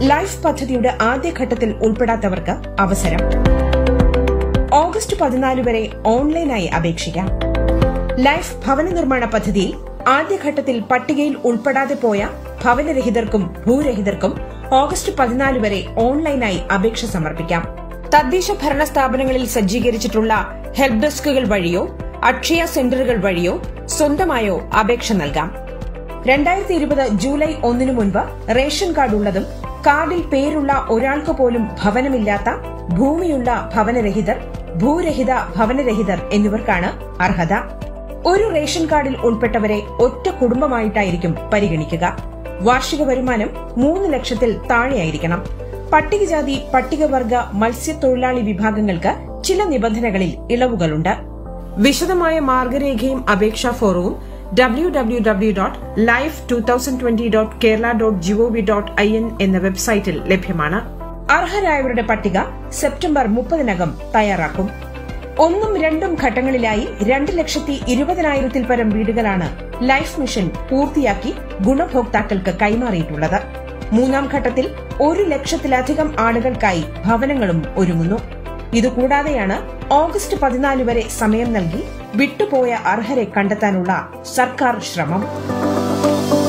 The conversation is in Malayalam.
ലൈഫ് പദ്ധതിയുടെ ആദ്യഘട്ടത്തിൽ ഉൾപ്പെടാത്തവർക്ക് അവസരം ഓഗസ്റ്റ് പതിനാല് വരെ ഓൺലൈനായി അപേക്ഷിക്കാം ലൈഫ് ഭവന നിർമ്മാണ പദ്ധതിയിൽ ആദ്യഘട്ടത്തിൽ പട്ടികയിൽ ഉൾപ്പെടാതെ പോയ ഭവനരഹിതർക്കും ഭൂരഹിതർക്കും ഓഗസ്റ്റ് പതിനാല് വരെ ഓൺലൈനായി അപേക്ഷ സമർപ്പിക്കാം തദ്ദേശ ഭരണ സ്ഥാപനങ്ങളിൽ സജ്ജീകരിച്ചിട്ടുള്ള ഹെൽപ് ഡെസ്കുകൾ വഴിയോ അക്ഷയ സെന്ററുകൾ വഴിയോ സ്വന്തമായോ അപേക്ഷ നൽകാം രണ്ടായിരത്തി ഇരുപത് ജൂലൈ ഒന്നിനു മുൻപ് റേഷൻ കാർഡ് ഉള്ളതും കാർഡിൽ പേരുള്ള ഒരാൾക്ക് പോലും ഭവനമില്ലാത്ത ഭൂമിയുള്ള ഭവനരഹിതർ ഭൂരഹിത ഭവനരഹിതർ എന്നിവർക്കാണ് അർഹത ഒരു റേഷൻ കാർഡിൽ ഉൾപ്പെട്ടവരെ ഒറ്റ കുടുംബമായിട്ടായിരിക്കും പരിഗണിക്കുക വാർഷിക വരുമാനം മൂന്ന് ലക്ഷത്തിൽ താഴെയായിരിക്കണം പട്ടികജാതി പട്ടികവർഗ മത്സ്യത്തൊഴിലാളി വിഭാഗങ്ങൾക്ക് ചില നിബന്ധനകളിൽ ഇളവുകളുണ്ട് വിശദമായ മാർഗരേഖയും അപേക്ഷാ ഫോറവും W W W dot life two thousand twenty dot Kerala dot G O V dot I N എന്ന വെബ്സൈറ്റിൽ ലഭ്യമാണ് അർഹരായവരുടെ പട്ടിക സെപ്റ്റംബർ മുപ്പതിനകം തയ്യാറാക്കും ഒന്നും രണ്ടും ഘട്ടങ്ങളിലായി രണ്ട് ലക്ഷത്തി ഇരുപതിനായിരത്തിൽ പരം വീടുകളാണ് ലൈഫ് മിഷൻ പൂർത്തിയാക്കി ഗുണഭോക്താക്കൾക്ക് കൈമാറിയിട്ടുള്ളത് മൂന്നാം ഘട്ടത്തിൽ ഒരു ലക്ഷത്തിലധികം ആളുകൾക്കായി ഭവനങ്ങളും ഒരുങ്ങുന്നു ഇതുകൂടാതെയാണ് ഓഗസ്റ്റ് പതിനാല് വരെ സമയം നൽകി വിട്ടുപോയ അർഹരെ കണ്ടെത്താനുള്ള സർക്കാർ ശ്രമം